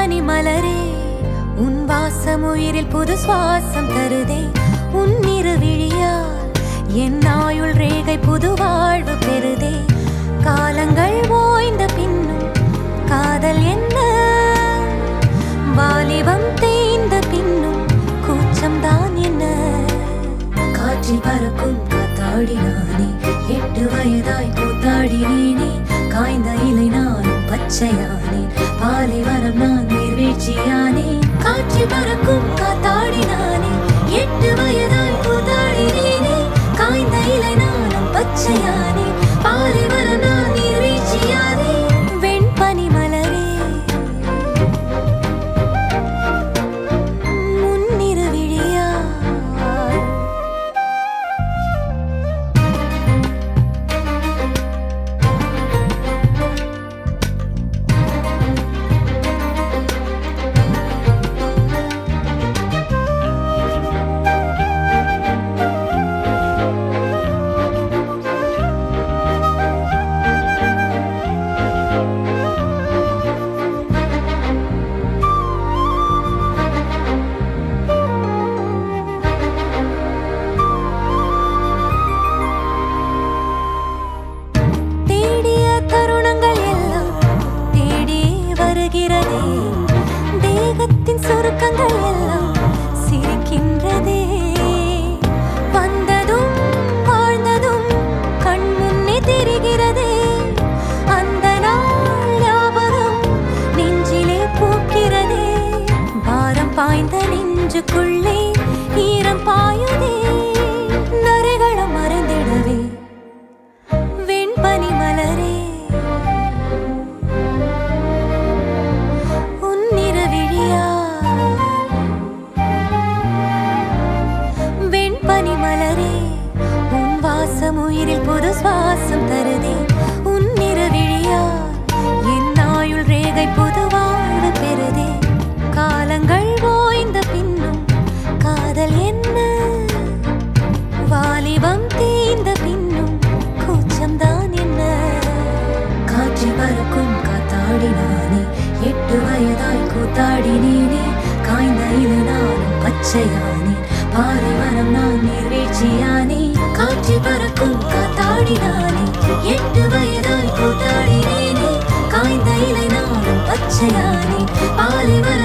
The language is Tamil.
வெண்பனி மலரே உன் வாசம் உயிரில் புது சுவாசம் தருதே உன் இரு விழியால் என் ஆயுள் ரேகை புது வாழ்வு பெறுதே காலங்கள் ஓய்ந்த பின்னும் காதல் என்ன வாலிபம் தேய்ந்த பின்னும் கூச்சம் தான் என்ன காற்றில் பறக்கும் காத்தாடி நானே எட்டு வயதாய் கூத்தாடினேனே காய்ந்த இலை நானும் பச்சையானேன் பாலைவனம் நான் நீர்வீழ்ச்சியானேன் காற்றில் பறக்கும் காத்தாடி நானே எட்டு வயதாய் கூத்தாடினேனே காய்ந்த இலை நானும் பச்சையானேன் பாலைவனம் நான் நீர்வீழ்ச்சியானேன் வெண்பனி மலரே முன்னிரு விழியால் தேடிய தருணங்கள் எல்லாம் தேடி வருகிறதே தேகத்தின் சுருக்கங்கள் எல்லாம் சிரிக்கின்றதே வந்ததும் வாழ்ந்ததும் கண் முன்னே தெரிகிறதே அந்த நாள் ஞாபகம் நெஞ்சிலே பூக்கிறதே பாரம் பாய்ந்த நெஞ்சுக்குள்ளே ஈரம் பாயுதே நரைகளும் மறைந்திடவே வெண்பனி மலரே உன்னிற விழியா வெண்பனி மலரே உன் வாசம் உயிரில் புது சுவாசம் தருதே உன்னிற விழியா என் ஆயுள் ரேகை புது வாழ்வு பெறுதே காலங்கள் ஓய்ந்த பின்னும் காதல் என்ன வாலிபம் தீர்ந்த பின்னும் கூச்சம்தான் என்ன காற்றில் பறக்கும் காத்தாடி நானே எட்டு வயதாய் கூத்தாடினேனே காய்ந்த இலை நானும் பச்சையானே பாலைவனம் நான் நீர்வீழ்ச்சியானே காற்றில் பறக்கும் காத்தாடி நானே எட்டு வயதாய் கூத்தாடினேனே காய்ந்த இலை நானும் பச்சையானே பாலைவனம்